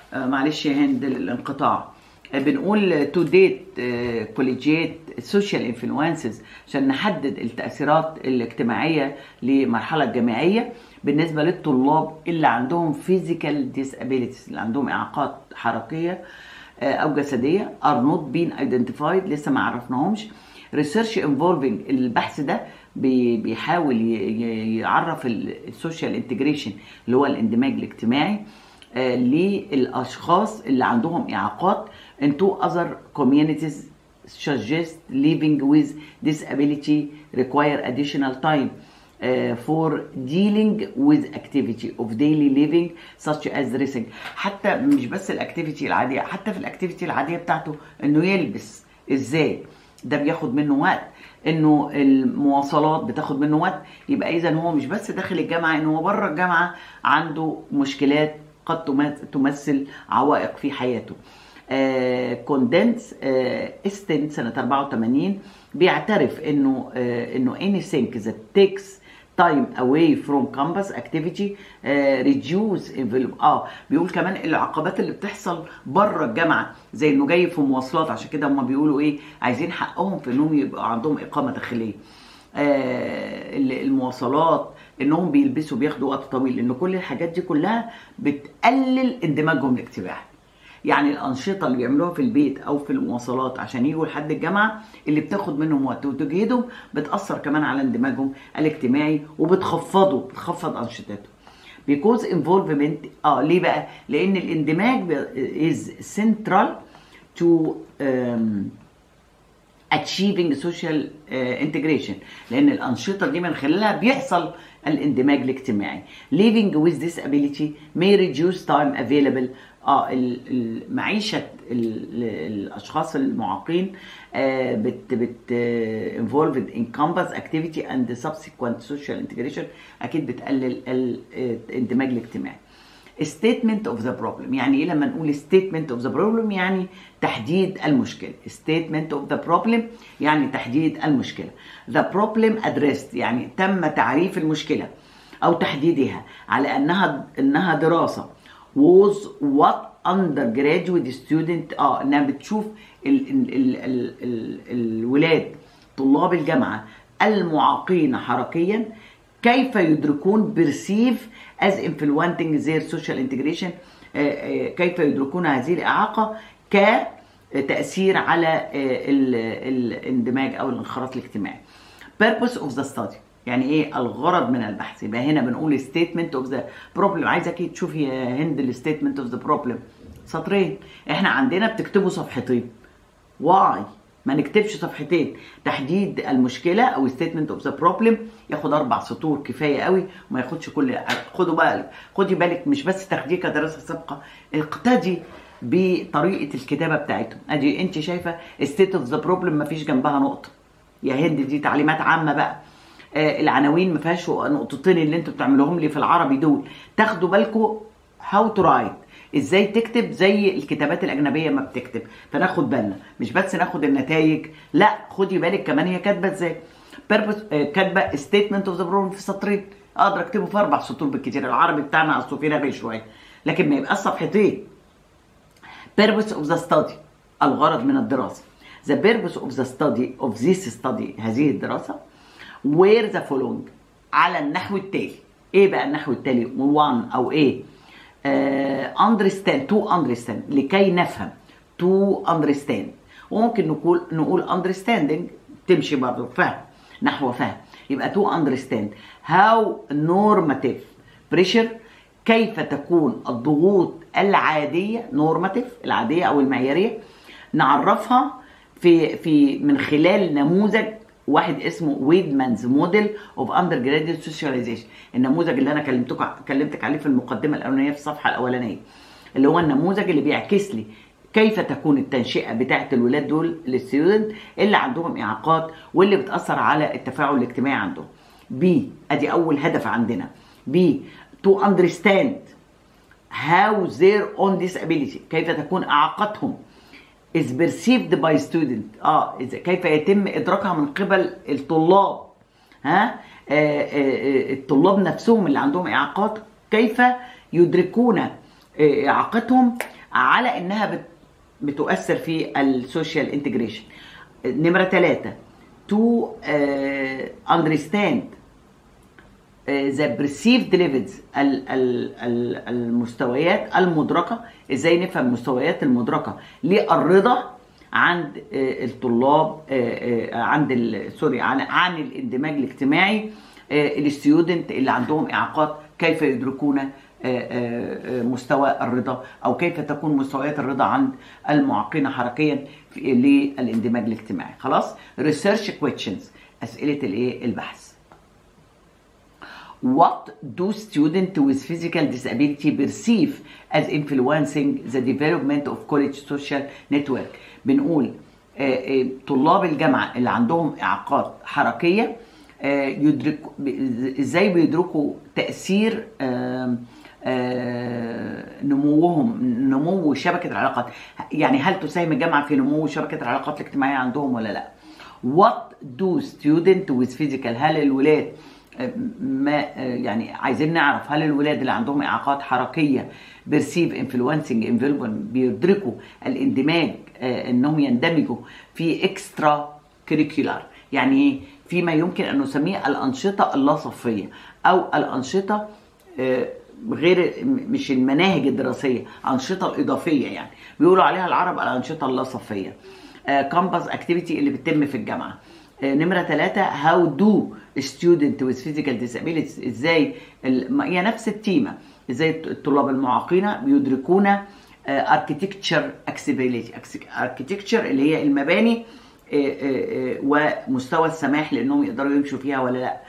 آه، معلش يا هند الانقطاع آه، بنقول تو ديت كوليجيت سوشيال انفلونسز عشان نحدد التاثيرات الاجتماعيه للمرحله الجامعيه بالنسبه للطلاب اللي عندهم فيزيكال disabilities اللي عندهم اعاقات حركيه آه، او جسديه are not been identified لسه ما عرفناهمش research involving البحث ده بي- بيحاول ي- ي- يعرف السوشيال انتجريشن اللي هو الاندماج الاجتماعي آه، للاشخاص اللي عندهم اعاقات into other communities suggest living with disability require additional time uh, for dealing with activity of daily living such as dressing حتى مش بس الاكتيفيتي العاديه حتى في الاكتيفيتي العاديه بتاعته انه يلبس ازاي ده بياخد منه وقت انه المواصلات بتاخد منه وقت يبقى اذا هو مش بس داخل الجامعه انه هو بره الجامعه عنده مشكلات قد تمث- تمثل عوائق في حياته كوندنس استن سنه 84 بيعترف انه آه، انه anything that takes time away from campus activity uh, reduce envelope اه بيقول كمان العقبات اللي بتحصل بره الجامعه زي انه جاي في مواصلات عشان كده هم بيقولوا ايه عايزين حقهم في انهم يبقى عندهم اقامه داخليه آه المواصلات انهم بيلبسوا بياخدوا وقت طويل لان كل الحاجات دي كلها بتقلل اندماجهم الاجتماعي يعني الانشطه اللي بيعملوها في البيت او في المواصلات عشان يجوا لحد الجامعه اللي بتاخد منهم وقت وتجهدهم بتاثر كمان على اندماجهم الاجتماعي وبتخفضه بتخفض انشطتهم because involvement اه ليه بقى لان الاندماج is central to um, achieving social uh, integration لان الانشطه دي من خلالها بيحصل الاندماج الاجتماعي living with disability may reduce time available اه ال- ال- معيشه ال- ال- الاشخاص المعاقين آه، بت بت آه، involved in campus activity and subsequent social integration اكيد بتقلل الاندماج الاجتماعي statement of the problem يعني ايه لما نقول statement of the problem يعني تحديد المشكلة statement of the problem يعني تحديد المشكلة the problem addressed يعني تم تعريف المشكلة او تحديدها على انها انها دراسة was what undergraduate student اه انها بتشوف ال ال ال ال ال الولاد طلاب الجامعة المعاقين حركيا كيف يدركون perceive as influencing their social integration آه، آه، كيف يدركون هذه الإعاقة كتأثير على آه، ال- الاندماج أو الانخراط الاجتماعي purpose of the study يعني ايه الغرض من البحث يبقى هنا بنقول statement of the problem عايزك ايه تشوفي يا هند الستيتمنت اوف ذا problem سطرين احنا عندنا بتكتبوا صفحتين واي ما نكتبش صفحتين تحديد المشكله او ستيتمنت اوف ذا بروبلم ياخد اربع سطور كفايه قوي وما ياخدش كل خدوا بقى خدي بالك مش بس تاخديه كدراسه سابقه اقتدي بطريقه الكتابه بتاعتهم ادي انت شايفه ستيت اوف ذا بروبلم ما فيش جنبها نقطه يا هند دي تعليمات عامه بقى آه العناوين ما فيهاش نقطتين اللي انتوا بتعملوهم لي في العربي دول تاخدوا بالكم هاو تو رايت ازاي تكتب زي الكتابات الاجنبيه ما بتكتب فناخد بالنا مش بس ناخد النتائج لا خدي بالك كمان هي كاتبه ازاي purpose آه، كاتبه ستيتمنت اوف ذا بروبلم في سطرين اقدر اكتبه في اربع سطور بالكتير العربي بتاعنا اصله فيه رغي شويه لكن ما يبقاش صفحتين purpose of the study الغرض من الدراسة the purpose of the study of this study هذه الدراسة where the following على النحو التالي ايه بقى النحو التالي one او ايه uh, understand to understand لكي نفهم to understand وممكن نقول نقول understanding تمشي برضه فهم نحو فهم يبقى to understand how normative pressure كيف تكون الضغوط العادية نورماتيف العادية أو المعيارية نعرفها في في من خلال نموذج واحد اسمه ويدمانز موديل اوف اندر جراديوت سوشياليزيشن النموذج اللي انا كلمتك كلمتك عليه في المقدمه الاولانيه في الصفحه الاولانيه اللي هو النموذج اللي بيعكس لي كيف تكون التنشئه بتاعه الولاد دول الستودنت اللي عندهم اعاقات واللي بتاثر على التفاعل الاجتماعي عندهم بي ادي اول هدف عندنا بي to understand how their own disability كيف تكون اعاقتهم is perceived by student اه إذا- كيف يتم ادراكها من قبل الطلاب ها آه، آه، آه، الطلاب نفسهم اللي عندهم اعاقات كيف يدركون آه، اعاقتهم على انها بت بتؤثر في السوشيال انتجريشن نمره ثلاثة to uh, understand ذا perceived levels ال- ال- ال- المستويات المدركه ازاي نفهم المستويات المدركه للرضا عند آه، الطلاب آه، آه، عند ال- سوري عن عن الاندماج الاجتماعي الستودنت اللي عندهم اعاقات كيف يدركون آه، آه، آه، مستوى الرضا او كيف تكون مستويات الرضا عند المعاقين حركيا في- للاندماج الاجتماعي خلاص ريسيرش كويشنز اسئله الايه البحث What do students with physical disability perceive as influencing the development of college social network؟ بنقول آه، آه، طلاب الجامعة اللي عندهم إعاقات حركية آه، يدركوا ب- ازاي بيدركوا تأثير آم، آه، نموهم نمو شبكة العلاقات يعني هل تساهم الجامعة في نمو شبكة العلاقات الاجتماعية عندهم ولا لا What do students with physical هل الولاد ما يعني عايزين نعرف هل الولاد اللي عندهم اعاقات حركيه بيرسيف انفلونسنج انفلون بيدركوا الاندماج آه، انهم يندمجوا في اكسترا كريكولار يعني ايه فيما يمكن ان نسميه الانشطه اللا صفيه او الانشطه آه، غير م- مش المناهج الدراسيه انشطه الاضافيه يعني بيقولوا عليها العرب الانشطه اللا صفيه كامبس اكتيفيتي اللي بتتم في الجامعه آه، نمرة ثلاثة how do student with physical disabilities ازاي ال- هي نفس التيمة ازاي الطلاب المعاقين بيدركون آه، architecture accessibility architecture اللي هي المباني آه، آه، آه، ومستوى السماح لانهم يقدروا يمشوا فيها ولا لا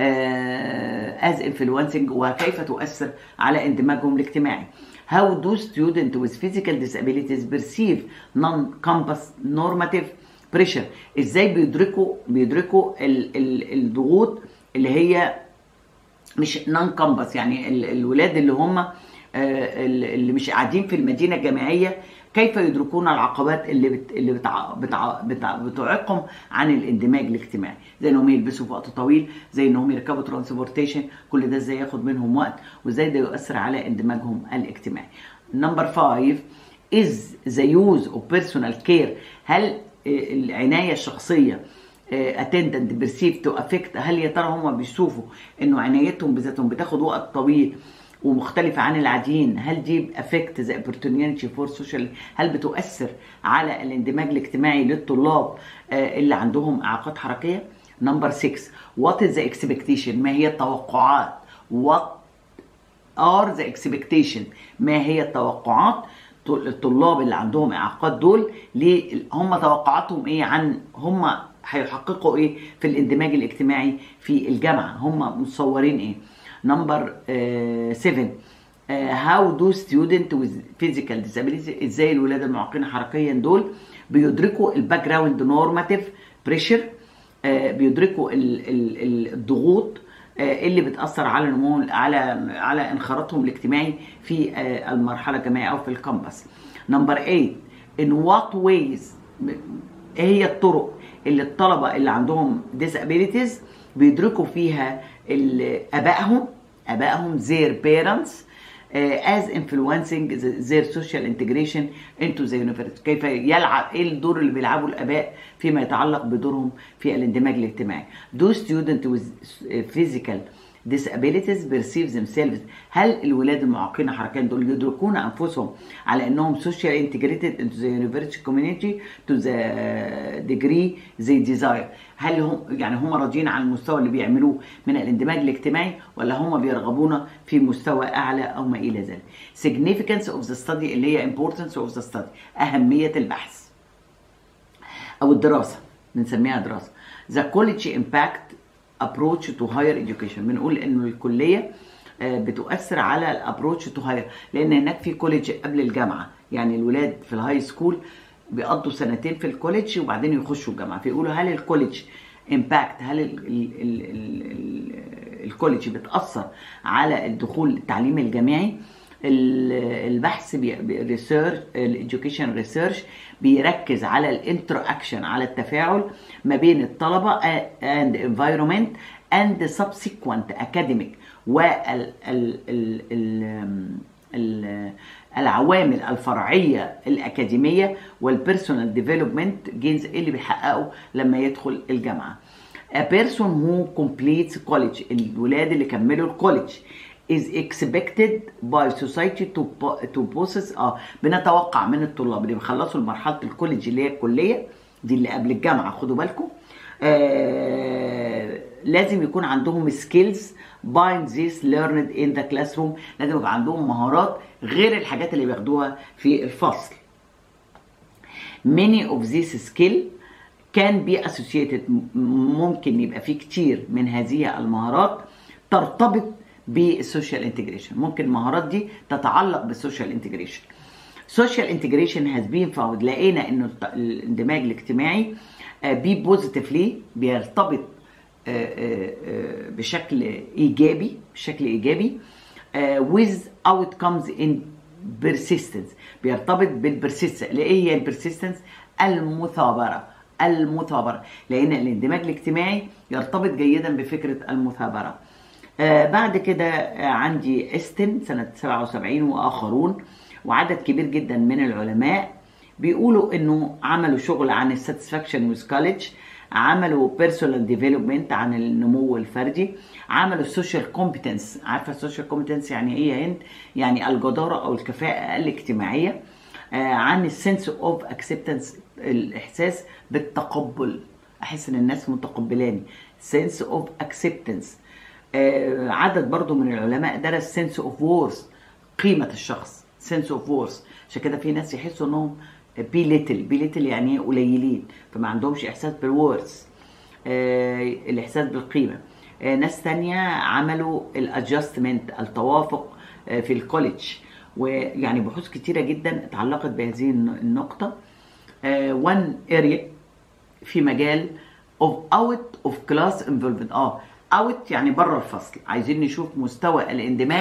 آه، as influencing وكيف تؤثر على اندماجهم الاجتماعي How do students with physical disabilities perceive non-campus normative pressure ازاي بيدركوا بيدركوا ال ال الضغوط اللي هي مش نون كامبس يعني ال الولاد اللي هم آه، ال- اللي مش قاعدين في المدينه الجامعيه كيف يدركون العقبات اللي بت اللي بتع بتع بتع بتعيقهم عن الاندماج الاجتماعي زي انهم يلبسوا في وقت طويل زي انهم يركبوا ترانسبورتيشن كل ده ازاي ياخد منهم وقت وازاي ده يؤثر على اندماجهم الاجتماعي نمبر 5 is the use of personal care هل آه، العنايه الشخصيه اتندنت بيرسيف تو افكت هل يا ترى هم بيشوفوا انه عنايتهم بذاتهم بتاخد وقت طويل ومختلفة عن العاديين هل دي افكت ذا opportunity فور سوشيال هل بتؤثر على الاندماج الاجتماعي للطلاب آه، اللي عندهم اعاقات حركية نمبر 6 وات از ذا اكسبكتيشن ما هي التوقعات وات ار ذا اكسبكتيشن ما هي التوقعات طل- الطلاب اللي عندهم اعاقات دول ليه هم توقعاتهم ايه عن هم هيحققوا ايه في الاندماج الاجتماعي في الجامعه هم متصورين ايه نمبر 7 هاو دو ستودنت وذ فيزيكال disabilities ازاي الولاد المعاقين حركيا دول بيدركوا الباك جراوند نورماتيف بريشر بيدركوا ال- ال- ال- الضغوط آه، اللي بتاثر على نمو على على انخراطهم الاجتماعي في آه، المرحله الجامعيه او في الكامبس نمبر 8 in what ways ايه هي الطرق اللي الطلبه اللي عندهم disabilities بيدركوا فيها ال- ابائهم ابائهم their parents uh, as influencing the- their social integration into the university كيف يلعب ايه الدور اللي بيلعبه الاباء فيما يتعلق بدورهم في الاندماج الاجتماعي do students with physical disabilities perceive themselves هل الولاد المعاقين حركيا دول يدركون انفسهم على انهم social integrated into the university community to the degree they desire هل هم يعني هم راضيين عن المستوى اللي بيعملوه من الاندماج الاجتماعي ولا هم بيرغبون في مستوى اعلى او ما الى ذلك significance of the study اللي هي importance of the study اهميه البحث او الدراسه بنسميها دراسه the college impact approach to higher education بنقول انه الكليه آه، بتؤثر على الابروتش تو هاير لان هناك في كوليدج قبل الجامعه يعني الولاد في الهاي سكول بيقضوا سنتين في الكوليدج وبعدين يخشوا الجامعه فيقولوا هل الكوليدج امباكت هل ال ال ال ال الكوليدج بتاثر على الدخول التعليم الجامعي ال- البحث ريسيرش الاديوكيشن ريسيرش بيركز على الانتراكشن على التفاعل ما بين الطلبه اند انفايرمنت اند سبسيكوينت اكاديميك وال ال ال ال ال العوامل الفرعيه الاكاديميه والبيرسونال ديفلوبمنت جينز اللي بيحققه لما يدخل الجامعه A person who completes college الولاد اللي كملوا الكوليدج is expected by society to po- to possess اه بنتوقع من الطلاب اللي بيخلصوا مرحله الكوليدج اللي هي الكليه دي اللي قبل الجامعه خدوا بالكم آه لازم يكون عندهم skills bind this learned in the classroom لازم يبقى عندهم مهارات غير الحاجات اللي بياخدوها في الفصل many of these skill can be associated م- ممكن يبقى في كتير من هذه المهارات ترتبط بالسوشيال انتجريشن ممكن المهارات دي تتعلق بالسوشيال انتجريشن social integration has been found لقينا انه الت- الاندماج الاجتماعي بي بوزيتيفلي بيرتبط آه، آه، آه، بشكل ايجابي بشكل ايجابي آه، with outcomes in persistence بيرتبط بالبرسيستنس ايه هي البرسيستنس المثابره المثابره لان الاندماج الاجتماعي يرتبط جيدا بفكره المثابره آه بعد كده آه عندي استن سنه 77 واخرون وعدد كبير جدا من العلماء بيقولوا انه عملوا شغل عن الساتسفاكشن ويز كوليدج عملوا بيرسونال ديفلوبمنت عن النمو الفردي عملوا السوشيال كومبتنس عارفه السوشيال كومبتنس يعني ايه يا هند يعني الجداره او الكفاءه الاجتماعيه آه عن السنس اوف اكسبتنس الاحساس بالتقبل احس ان الناس متقبلاني سنس اوف اكسبتنس عدد برضو من العلماء درس سنس اوف وورث قيمه الشخص سنس اوف وورث عشان كده في ناس يحسوا انهم بي ليتل بي ليتل يعني ايه قليلين فما عندهمش احساس بالورث آه الاحساس بالقيمه آه ناس تانية عملوا الادجستمنت التوافق آه في الكوليدج ويعني بحوث كتيره جدا اتعلقت بهذه النقطه وان اريا في مجال اوف اوت اوف كلاس انفولفمنت اه اوت يعني بره الفصل عايزين نشوف مستوى الاندماج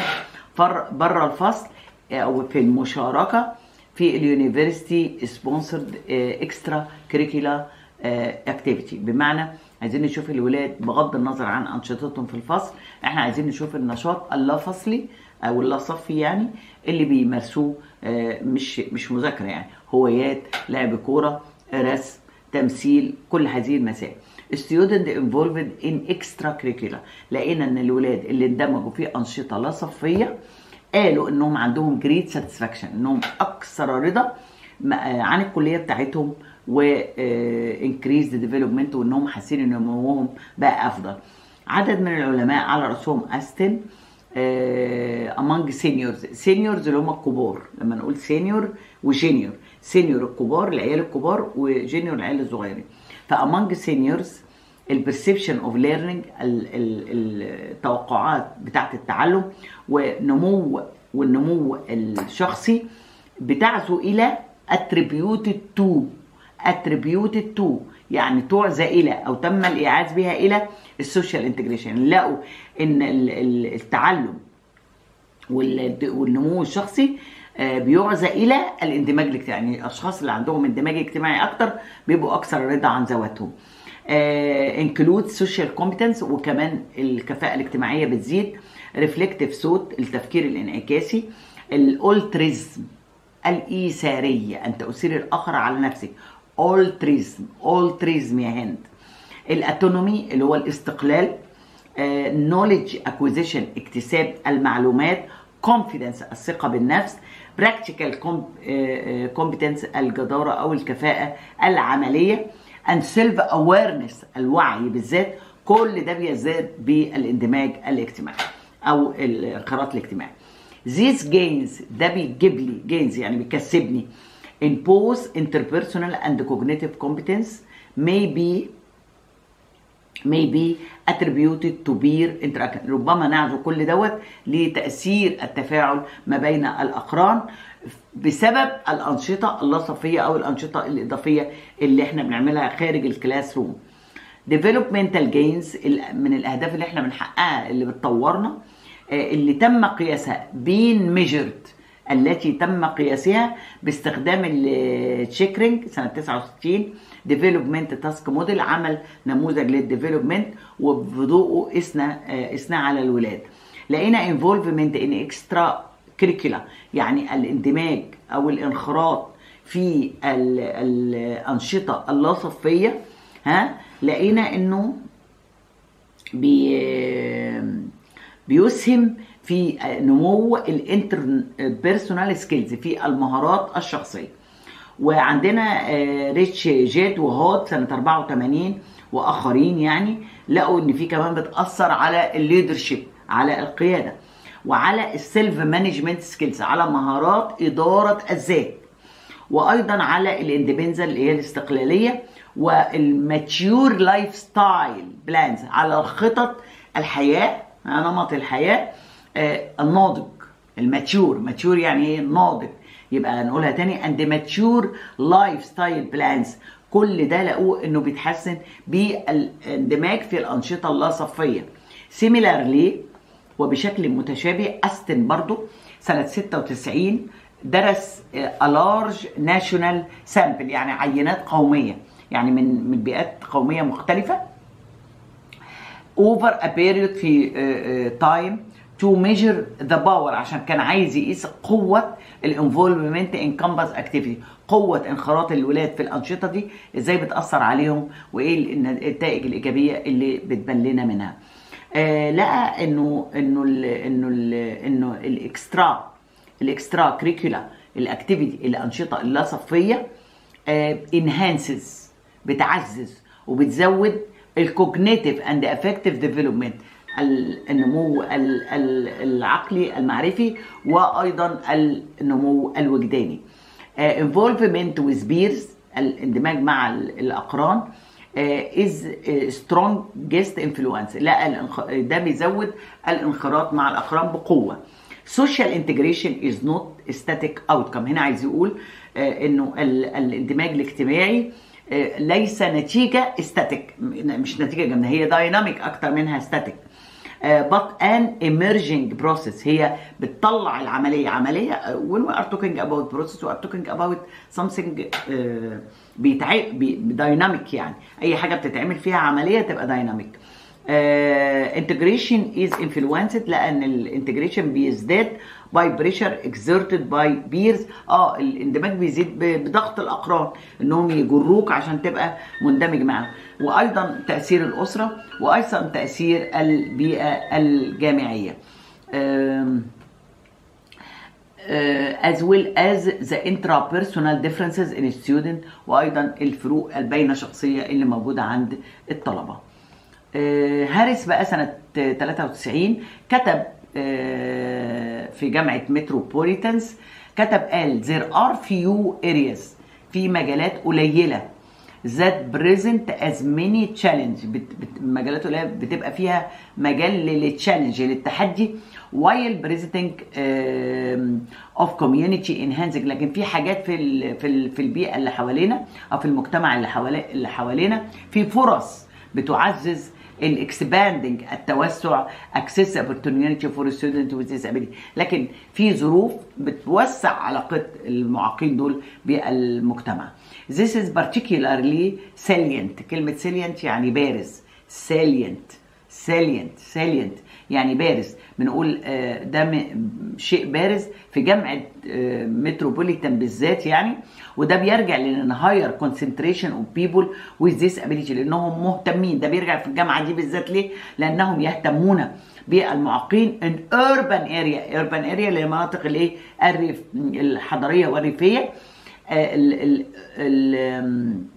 بره الفصل او في المشاركه في اليونيفرستي سبونسرد اكسترا كريكولا اكتيفيتي بمعنى عايزين نشوف الولاد بغض النظر عن انشطتهم في الفصل احنا عايزين نشوف النشاط اللا فصلي او اللا صفي يعني اللي بيمارسوه آه، مش مش مذاكره يعني هوايات لعب كوره رسم تمثيل كل هذه المسائل student involved in extracurricular لقينا ان الولاد اللي اندمجوا في انشطه لا صفيه قالوا انهم عندهم جريت ساتسفاكشن انهم اكثر رضا م- آه، عن الكليه بتاعتهم و انكريز ديفلوبمنت وانهم حاسين ان نموهم بقى افضل عدد من العلماء على راسهم استن امونج سينيورز سينيورز اللي هم الكبار لما نقول سينيور وجينيور سينيور الكبار العيال الكبار وجينيور العيال الصغيرين فامونج سينيورز البرسبشن اوف ليرنينج التوقعات بتاعه التعلم ونمو والنمو الشخصي بتعزو الى attributed to attributed to يعني تعزى الى او تم الايعاز بها الى السوشيال انتجريشن لقوا ان ال- ال- التعلم وال- والنمو الشخصي آه، بيعزى الى الاندماج الاجتماعي يعني الاشخاص اللي عندهم اندماج اجتماعي اكتر بيبقوا اكثر رضا عن ذواتهم انكلود سوشيال كومبتنس وكمان الكفاءه الاجتماعيه بتزيد ريفلكتيف صوت التفكير الانعكاسي الاولتريزم الايثاريه ان تؤثير الاخر على نفسك اولتريزم اولتريزم يا هند الاتونومي اللي هو الاستقلال نوليدج اكوزيشن اكتساب المعلومات كونفيدنس الثقه بالنفس براكتيكال كومبتنس الجداره او الكفاءه العمليه and self awareness الوعي بالذات كل ده بيزداد بالاندماج الاجتماعي او الانخراط الاجتماعي these gains ده بيجيب لي gains يعني بيكسبني in both interpersonal and cognitive competence may be may be attributed to peer interaction ربما نعزو كل دوت لتأثير التفاعل ما بين الأقران بسبب الأنشطة اللاصفية أو الأنشطة الإضافية اللي احنا بنعملها خارج الكلاس روم developmental gains من الأهداف اللي احنا بنحققها اللي بتطورنا آه، اللي تم قياسها being measured التي تم قياسها باستخدام التشيكرينج سنه 69 ديفلوبمنت تاسك موديل عمل نموذج للديفلوبمنت وبضوءه اثنى آه، اثنى على الولاد لقينا انفولفمنت ان اكسترا كريكولا يعني الاندماج او الانخراط في ال- الانشطه اللاصفيه ها لقينا انه بي بيسهم في نمو الانتر بيرسونال سكيلز في المهارات الشخصيه وعندنا آه، ريتش جيت وهود سنه 84 واخرين يعني لقوا ان في كمان بتاثر على الليدرشيب على القياده وعلى السيلف مانجمنت سكيلز على مهارات اداره الذات وايضا على الاندبندنس اللي هي الاستقلاليه والماتيور لايف ستايل بلانز على خطط الحياه نمط الحياه آه، الناضج الماتيور ماتيور يعني ايه ناضج يبقى نقولها تاني اند ماتيور لايف ستايل بلانز كل ده لقوه انه بيتحسن بالاندماج في الانشطه اللاصفيه سيميلارلي وبشكل متشابه استن برضو سنه 96 درس لارج ناشونال سامبل يعني عينات قوميه يعني من من بيئات قوميه مختلفه over a period في تايم to measure the power عشان كان عايز يقيس قوة الانفولفمنت ان كامبس اكتيفيتي قوة انخراط الولاد في الأنشطة دي ازاي بتأثر عليهم وايه النتائج الإيجابية اللي بتبان لنا منها. آه لقى انه انه ال انه ال انه الاكسترا الاكسترا كريكولا الاكتيفيتي الأنشطة اللا صفية انهانسز بتعزز وبتزود الكوجنيتيف اند افكتيف ديفلوبمنت النمو ال- ال- العقلي المعرفي وايضا النمو الوجداني involvement with peers الاندماج مع ال- الاقران از سترونج جيست انفلونس لا الانخ- ده بيزود الانخراط مع الاقران بقوه social integration is not static outcome هنا عايز يقول آه، انه ال- الاندماج الاجتماعي آه، ليس نتيجه استاتيك مش نتيجه جامده هي دايناميك اكتر منها ستاتيك but an emerging process هي بتطلع العمليه عمليه آه، when we are talking about process we are talking about something آه، بيتع دايناميك يعني اي حاجه بتتعمل فيها عمليه تبقى دايناميك انتجريشن از انفلونسد لان الانتجريشن بيزداد باي بريشر اكزerted باي بيرز اه الاندماج بيزيد ب- بضغط الاقران انهم يجروك عشان تبقى مندمج معاهم وايضا تاثير الاسره وايضا تاثير البيئه الجامعيه آم، uh, as well as the intrapersonal differences in student وايضا الفروق البين شخصيه اللي موجوده عند الطلبه. آه، هاريس بقى سنه 93 كتب آه، في جامعه متروبوليتانز كتب قال there are few areas في مجالات قليله that present as many challenge بت بت مجالات قليله بتبقى فيها مجال للتشالنج للتحدي while presenting um, of community enhancing لكن في حاجات في ال في ال في البيئه اللي حوالينا او في المجتمع اللي حوالي اللي حوالينا في فرص بتعزز الاكسباندنج التوسع access opportunity for student with disability لكن في ظروف بتوسع علاقه المعاقين دول بالمجتمع This is particularly salient كلمة salient يعني بارز salient salient salient يعني بارز بنقول آه، ده م- شيء بارز في جامعة آه، متروبوليتان بالذات يعني وده بيرجع لان هاير concentration of people with disability لانهم مهتمين ده بيرجع في الجامعة دي بالذات ليه؟ لانهم يهتمون بالمعاقين in urban area urban area اللي هي مناطق الايه الريف الحضرية والريفية آه، ال ال ال آم،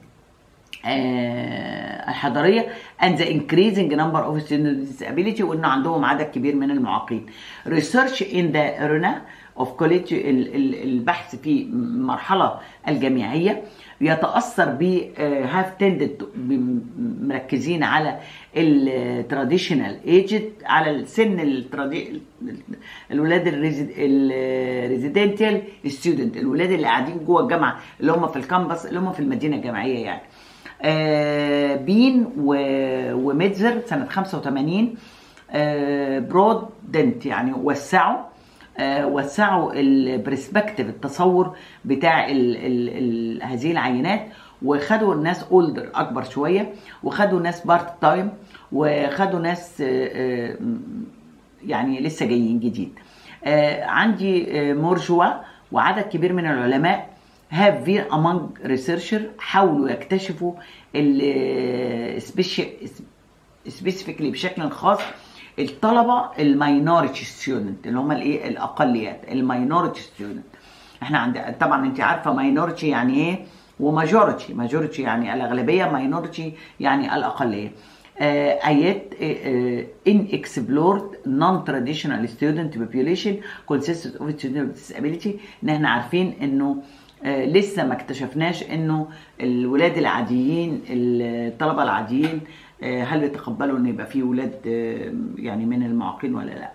آه، الحضريه and the increasing number of students with disability وانه عندهم عدد كبير من المعاقين. Research in the arena of college ال- ال- البحث في المرحله الجامعيه يتاثر ب آه، have tended to- ب- مركزين على التراديشنال ايجد على السن الترادي الولاد الريزيدنتال ستودنت الولاد اللي قاعدين جوه الجامعه اللي هم في الكامبس اللي هم في المدينه الجامعيه يعني آه، بين و- وميتزر سنه 85 آه، برود دنت يعني وسعوا آه، وسعوا البرسبكتيف التصور بتاع ال ال ال هذه العينات وخدوا الناس اولدر اكبر شويه وخدوا ناس بارت تايم وخدوا ناس آه، آه، يعني لسه جايين جديد آه عندي آه مورجوا وعدد كبير من العلماء have been among researcher حاولوا يكتشفوا ال سبيسيفيكلي بشكل خاص الطلبه الماينورتي ستودنت اللي هم الايه الاقليات الماينورتي ستودنت احنا عند طبعا انت عارفه ماينورتي يعني ايه وماجورتي ماجورتي يعني الاغلبيه ماينورتي يعني الاقليه آه، ايات ان اكسبلورد نون تراديشنال ستودنت population consists of students with disability ان احنا عارفين انه آه، لسه ما اكتشفناش انه الولاد العاديين الطلبه العاديين آه، هل بيتقبلوا ان يبقى في ولاد آه، يعني من المعاقين ولا لا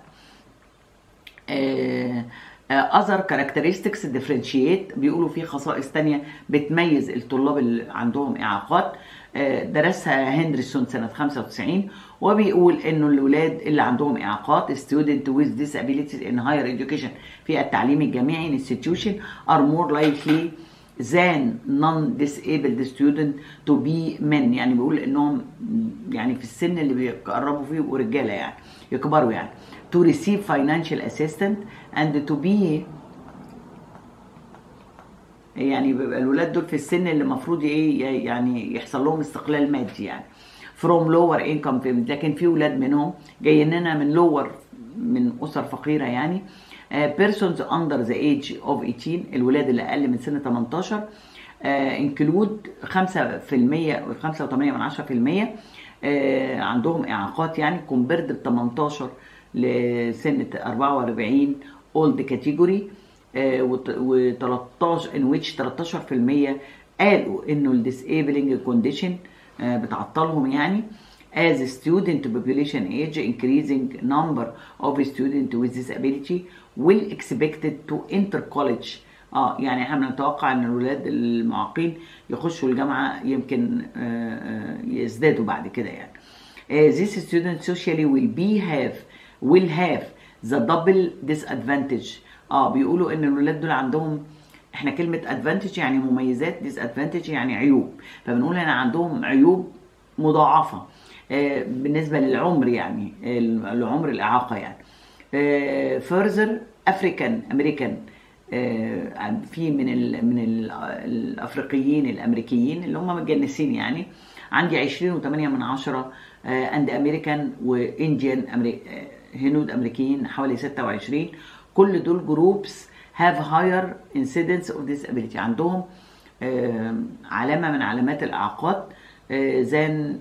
آه، آه، other characteristics differentiate بيقولوا في خصائص تانية بتميز الطلاب اللي عندهم إعاقات آه، درسها هندرسون سنة 95 وبيقول إنه الولاد اللي عندهم إعاقات student with disabilities in higher education في التعليم الجامعي institution are more likely than non-disabled student to be men يعني بيقول إنهم يعني في السن اللي بيقربوا فيه يبقوا رجالة يعني يكبروا يعني to receive financial assistance and to be يعني بيبقى الولاد دول في السن اللي المفروض ايه يعني يحصل لهم استقلال مادي يعني from lower income family لكن في ولاد منهم جايين لنا من lower من اسر فقيره يعني آه، persons under the age of 18 الولاد اللي اقل من سن 18 آه، include 5% و 5.8 من 10% آه، عندهم اعاقات يعني compared ب 18 لسنه 44 old category و 13 in which 13% قالوا انه الديسابلنج كونديشن بتعطلهم يعني as student population age increasing number of students with disability will expected to enter college اه يعني احنا بنتوقع ان الولاد المعاقين يخشوا الجامعه يمكن آه، آه، يزدادوا بعد كده يعني uh, this student socially will be have will have the double disadvantage اه بيقولوا ان الولاد دول عندهم احنا كلمة advantage يعني مميزات disadvantage يعني عيوب فبنقول هنا عندهم عيوب مضاعفة آه بالنسبة للعمر يعني آه، لعمر الإعاقة يعني آه further African American آه، في من ال من ال الافريقيين الامريكيين اللي هم متجنسين يعني عندي 20 و8 من عشرة اند امريكان وانديان هنود امريكيين حوالي 26 كل دول جروبس هاف هاير انسيدنس اوف disability عندهم آه، علامه من علامات الاعاقات زان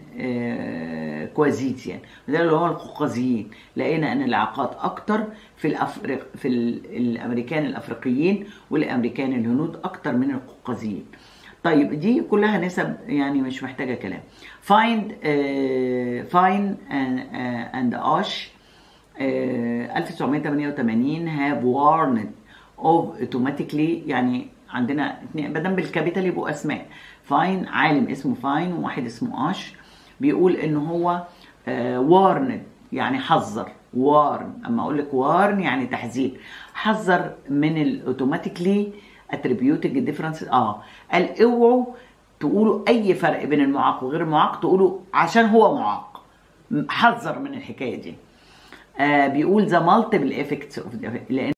كوازيت يعني ده اللي هو القوقازيين لقينا ان الاعاقات اكتر في الأفريق في ال- الامريكان الافريقيين والامريكان الهنود اكتر من القوقازيين طيب دي كلها نسب يعني مش محتاجه كلام find uh, fine and, uh, and ash uh, 1988 have warned of automatically يعني عندنا اتنين بدل بالكابيتال يبقوا اسماء فاين عالم اسمه فاين وواحد اسمه اش بيقول ان هو وارند يعني حذر وارن اما اقول لك وارن يعني تحذير حذر من الاوتوماتيكلي اتريبيوتنج ديفرنس اه قال اوعوا تقولوا اي فرق بين المعاق وغير المعاق تقولوا عشان هو معاق حذر من الحكايه دي آه بيقول ذا مالتيبل افكتس اوف لان